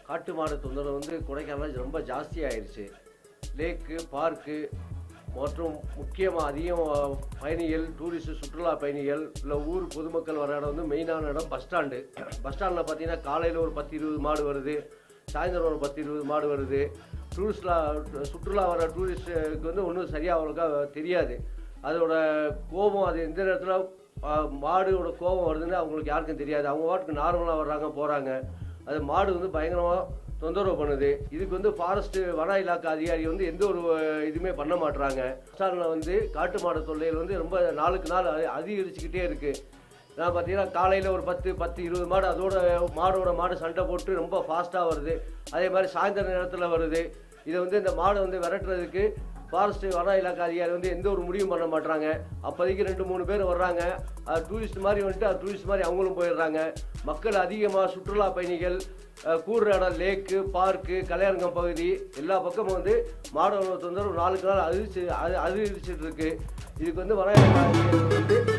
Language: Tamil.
காட்டு மாடு தொந்தரவு வந்து கொடைக்கானல் ரொம்ப ஜாஸ்தியாயிருச்சு லேக்கு பார்க்கு மற்றும் முக்கியமாக அதிகம் பயணிகள் டூரிஸ்ட் சுற்றுலா பயணிகள் இல்லை ஊர் பொதுமக்கள் வர இடம் வந்து மெயினான இடம் பஸ் ஸ்டாண்டு பஸ் ஸ்டாண்டில் பார்த்தீங்கன்னா காலையில் ஒரு பத்து இருபது மாடு வருது சாயந்தரம் ஒரு பத்து இருபது மாடு வருது டூரிஸ்ட்லா சுற்றுலா வர டூரிஸ்ட்டுக்கு வந்து ஒன்றும் சரியாக அவங்களுக்கா தெரியாது அதோட கோபம் அது எந்த நேரத்தில் மாடோட கோபம் வருதுன்னு அவங்களுக்கு யாருக்கும் தெரியாது அவங்க வாட்டுக்கு நார்மலாக வர்றாங்க போகிறாங்க அது மாடு வந்து பயங்கரமாக தொந்தரவு பண்ணுது இதுக்கு வந்து ஃபாரஸ்ட் வன இலாக்கா அதிகாரி வந்து எந்த ஒரு அஹ், இதுவுமே பண்ண மாட்றாங்க ஸ்டாலில் வந்து காட்டு மாடு தொல்லைகள் வந்து ரொம்ப நாளுக்கு நாள் அதி- அதிகரிச்சுக்கிட்டே இருக்குது நான் பார்த்தீங்கன்னா காலையில் ஒரு பத்து பத்து இருபது மாடு அதோட மாடோட மாடு சண்டை போட்டு ரொம்ப ஃபாஸ்ட்டாக வருது அதே மாதிரி சாயந்தர நேரத்தில் வருது இதை வந்து இந்த மாடை வந்து விரட்டுறதுக்கு ஃபாரஸ்ட் வன இலாக்கா அதிகாரி வந்து எந்த ஒரு முடிவும் பண்ண மாட்றாங்க அப்போதைக்கு ரெண்டு மூணு பேர் வர்றாங்க அது டூரிஸ்ட் மாதிரி வந்துட்டு அது டூரிஸ்ட் மாதிரி அவங்களும் போயிடுறாங்க மக்கள் அதிகமாக சுற்றுலா பயணிகள் அஹ், கூடுற இடம் லேக்கு பார்க்கு கல்யாணம் பகுதி எல்லா பக்கமும் வந்து மாடோட தொந்தரவு நாளுக்கு நாள் அதிர்ச்சி அது அதிகரிச்சுட்டு இருக்கு இதுக்கு வந்து வன இலாக்கா அதிகாரி வந்து